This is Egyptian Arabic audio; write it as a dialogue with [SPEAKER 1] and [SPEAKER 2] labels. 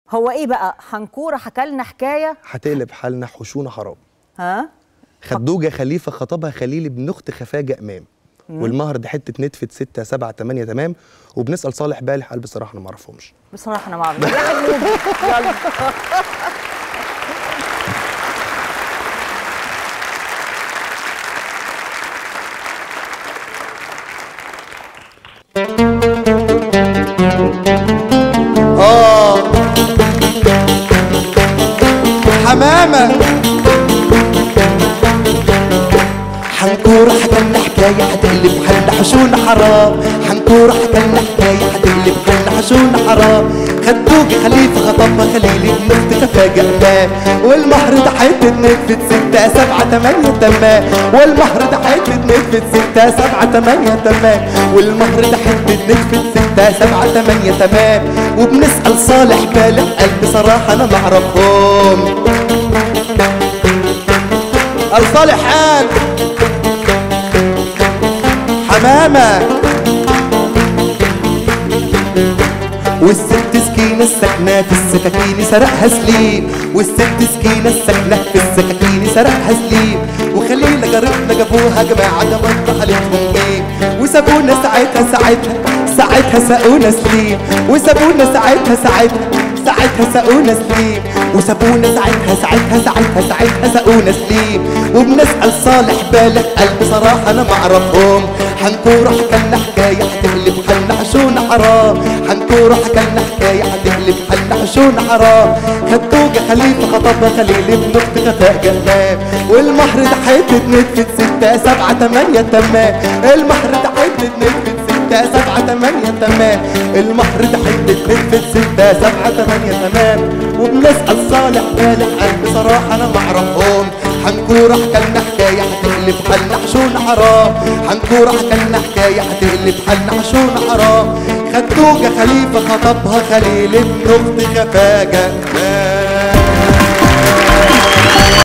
[SPEAKER 1] هو ايه بقى حنكوره حكى لنا حكايه
[SPEAKER 2] هتقلب حالنا حشونه حرام
[SPEAKER 1] ها
[SPEAKER 2] خدوجة خليفة خطبها خليل ابن أخت خفاجة إمام والمهر ده حتة نتفة ستة سبعة تمانية تمام وبنسأل صالح بالح قال بصراحة أنا معرفهمش
[SPEAKER 1] بصراحه انا ما اعرف لا حلوين. يلا
[SPEAKER 3] آه حمامة حنكورة حكلنا حكاية حتقلب حلنا حشونا حرام حنكورة حكلنا حكاية حتقلب حلنا حشونا حرام خدوجي خليفة خطبها خليلي ابن اخت خفاجة امام والمهر ده حتة نتفة ستة سبعة تمانية تمام والمهر ده حتة نتفة ستة سبعة تمانية تمام والمهر ده حتة نتفة ستة سبعة تمانية تمام وبنسأل صالح بالح قال بصراحة أنا معرفهم قال صالح قال حمامة والست سكينة السكنة في السكاكين سرقها سليم والست سكينة السكنة في السكاكين سرقها سليم وخلينا جارتنا جابوها جماعة جماعة حالتهم ايه وسابونا ساعتها ساعتها ساعتها سقونا سليم وسابونا ساعتها ساعتها ساعتها سقونا سليم وسابونا ساعتها ساعتها ساعتها ساعتها سقونا سليم وبنسأل صالح بالح قال بصراحة أنا معرفهم حنكورة حكلنا حكاية هتقلب حالنا حشونا حرام حنكورة حكلنا حكاية هتقلب حالنا حشونا حرام خدوجة خليفة خطبها خليل ابن أخت خفاء جمام والمهر ده حتة نتفة ستة سبعة تمانية تمام المهر ده حتة نتفة ستة سبعة تمانية تمام المهر ده حتة نتفة ستة سبعة تمانية تمام وبنسأل صالح بالح قال بصراحة أنا معرفهم حنكورة حكلنا حكاية هتقلب حالنا حشونا حرام حنكورة حكلنا حكاية هتقلب حالنا حشونا حرام خدوجة خليفة خطبها خليل ابن أخت خفاجة